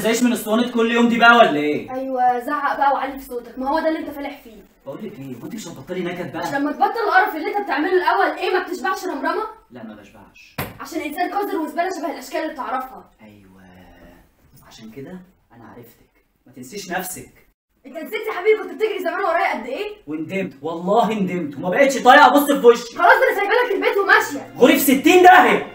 تزعيش من اسطوانه كل يوم دي بقى ولا ايه ايوه زعق بقى وعلي في صوتك ما هو ده اللي انت فالح فيه بقول لك ايه هو انت مش هتبطلي نكد بقى عشان لما تبطل القرف اللي انت بتعمله الاول ايه ما بتشبعش رمرمه لا ما بشبعش عشان انسان قذر وزباله شبه الاشكال اللي بتعرفها ايوه عشان كده انا عرفتك ما تنسيش نفسك انت نسيت يا حبيبي كنت بتجري زمان ورايا قد ايه وندمت والله ندمت وما بقتش طايقه ابص في وشي خلاص ده انا سايبه لك البيت وماشيه غوري في 60 داهيه